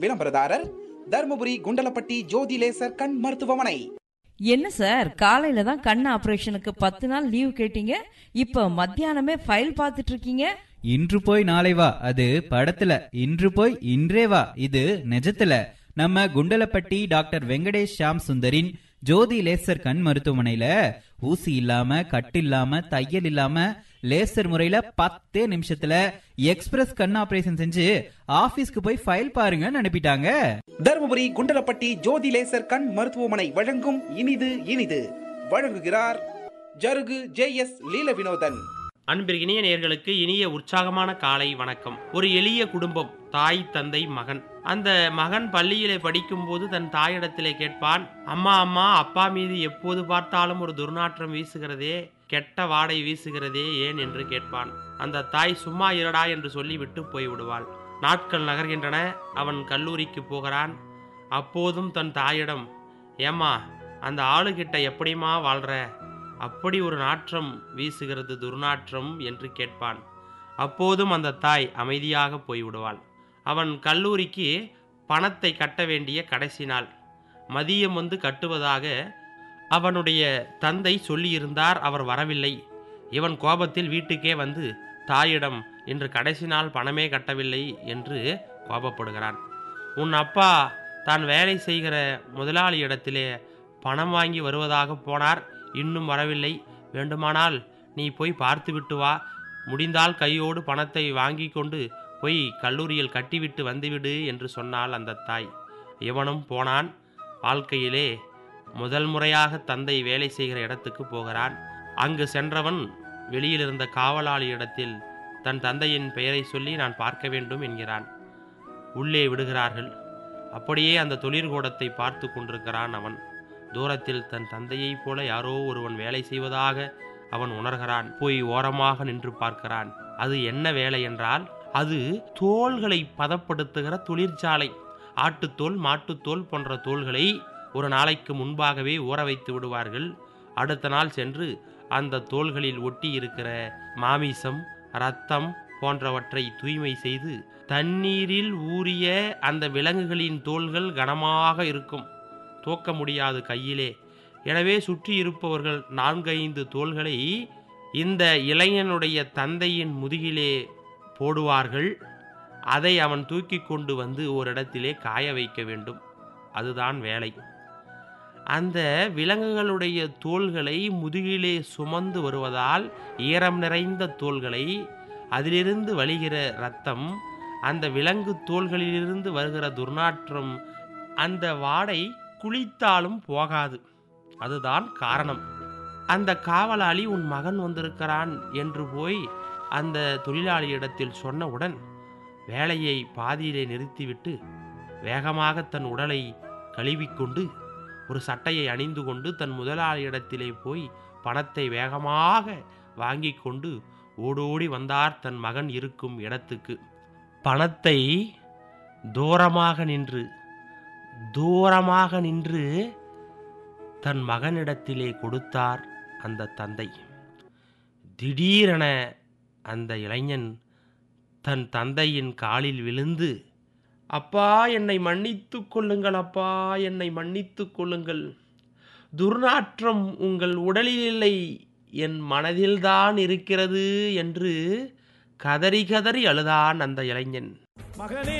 விளம்பரதாரர் தர்மபுரி குண்டலப்பட்டி ஜோதி லேசர் கண் மருத்துவமனை என்ன சார் காலையில தான் கண் ஆபரேஷனுக்கு பத்து நாள் லீவ் கேட்டீங்க இப்ப மத்தியானமே ஃபைல் பார்த்துட்டு இருக்கீங்க இன்று போய் நாளை வா அது படத்துல இன்று போய் இன்றே வா இது நிஜத்துல நம்ம குண்டலப்பட்டி டாக்டர் வெங்கடேஷ் ஷாம் சுந்தரின் ஜோதி லேசர் கண் மருத்துவமனையில ஊசி இல்லாம கட்டு இல்லாம தையல் இல்லாம லேசர் முறையில பத்தே நிமிஷத்துல எக்ஸ்பிரஸ் கண் ஆபரேஷன் செஞ்சு ஆபீஸ்க்கு போய் ஃபைல் பாருங்கன்னு அனுப்பிட்டாங்க தர்மபுரி குண்டலப்பட்டி ஜோதி லேசர் கண் மருத்துவமனை வழங்கும் இனிது இனிது வழங்குகிறார் ஜருகு ஜே எஸ் லீல வினோதன் அன்பிற்கினிய நேயர்களுக்கு இனிய உற்சாகமான காலை வணக்கம் ஒரு எளிய குடும்பம் தாய் தந்தை மகன் அந்த மகன் பள்ளியிலே படிக்கும்போது தன் தாயிடத்திலே கேட்பான் அம்மா அம்மா அப்பா மீது எப்போது பார்த்தாலும் ஒரு துர்நாற்றம் வீசுகிறதே கெட்ட வாடை வீசுகிறதே ஏன் என்று கேட்பான் அந்த தாய் சும்மா இருடா என்று சொல்லி விட்டு போய் விடுவாள் நாட்கள் நகர்கின்றன அவன் கல்லூரிக்கு போகிறான் அப்போதும் தன் தாயிடம் ஏம்மா அந்த ஆளுகிட்ட எப்படிம்மா வாழ்ற அப்படி ஒரு நாற்றம் வீசுகிறது துர்நாற்றம் என்று கேட்பான் அப்போதும் அந்த தாய் அமைதியாக போய்விடுவாள் அவன் கல்லூரிக்கு பணத்தை கட்ட வேண்டிய கடைசி நாள் மதியம் வந்து கட்டுவதாக அவனுடைய தந்தை சொல்லியிருந்தார் அவர் வரவில்லை இவன் கோபத்தில் வீட்டுக்கே வந்து தாயிடம் இன்று கடைசி நாள் பணமே கட்டவில்லை என்று கோபப்படுகிறான் உன் அப்பா தான் வேலை செய்கிற முதலாளியிடத்திலே பணம் வாங்கி வருவதாக போனார் இன்னும் வரவில்லை வேண்டுமானால் நீ போய் பார்த்துவிட்டு வா முடிந்தால் கையோடு பணத்தை வாங்கி கொண்டு போய் கல்லூரியில் கட்டிவிட்டு வந்துவிடு என்று சொன்னாள் அந்த தாய் இவனும் போனான் வாழ்க்கையிலே முதல் முறையாக தந்தை வேலை செய்கிற இடத்துக்கு போகிறான் அங்கு சென்றவன் வெளியில் இருந்த காவலாளி இடத்தில் தன் தந்தையின் பெயரை சொல்லி நான் பார்க்க வேண்டும் என்கிறான் உள்ளே விடுகிறார்கள் அப்படியே அந்த தொழிற்கூடத்தை பார்த்து கொண்டிருக்கிறான் அவன் தூரத்தில் தன் தந்தையைப் போல யாரோ ஒருவன் வேலை செய்வதாக அவன் உணர்கிறான் போய் ஓரமாக நின்று பார்க்கிறான் அது என்ன வேலை என்றால் அது தோள்களை பதப்படுத்துகிற தொழிற்சாலை ஆட்டுத்தோல் மாட்டுத்தோல் போன்ற தோள்களை ஒரு நாளைக்கு முன்பாகவே ஊற வைத்து விடுவார்கள் அடுத்த நாள் சென்று அந்த தோள்களில் ஒட்டி இருக்கிற மாமிசம் இரத்தம் போன்றவற்றை தூய்மை செய்து தண்ணீரில் ஊறிய அந்த விலங்குகளின் தோள்கள் கனமாக இருக்கும் தூக்க முடியாது கையிலே எனவே சுற்றி இருப்பவர்கள் நான்கைந்து தோள்களை இந்த இளைஞனுடைய தந்தையின் முதுகிலே போடுவார்கள் அதை அவன் தூக்கி கொண்டு வந்து ஓரிடத்திலே காய வைக்க வேண்டும் அதுதான் வேலை அந்த விலங்குகளுடைய தோள்களை முதுகிலே சுமந்து வருவதால் ஈரம் நிறைந்த தோள்களை அதிலிருந்து வழிகிற ரத்தம் அந்த விலங்கு தோள்களிலிருந்து வருகிற துர்நாற்றம் அந்த வாடை குளித்தாலும் போகாது அதுதான் காரணம் அந்த காவலாளி உன் மகன் வந்திருக்கிறான் என்று போய் அந்த தொழிலாளியிடத்தில் சொன்னவுடன் வேலையை பாதியிலே நிறுத்திவிட்டு வேகமாக தன் உடலை கழுவிக்கொண்டு ஒரு சட்டையை அணிந்து கொண்டு தன் முதலாளியிடத்திலே போய் பணத்தை வேகமாக வாங்கி கொண்டு ஓடோடி வந்தார் தன் மகன் இருக்கும் இடத்துக்கு பணத்தை தூரமாக நின்று தூரமாக நின்று தன் மகனிடத்திலே கொடுத்தார் அந்த தந்தை திடீரென அந்த இளைஞன் தன் தந்தையின் காலில் விழுந்து அப்பா என்னை மன்னித்துக் கொள்ளுங்கள் அப்பா என்னை மன்னித்துக் கொள்ளுங்கள் துர்நாற்றம் உங்கள் உடலில் இல்லை என் மனதில்தான் இருக்கிறது என்று கதறி கதறி அழுதான் அந்த இளைஞன் மகனே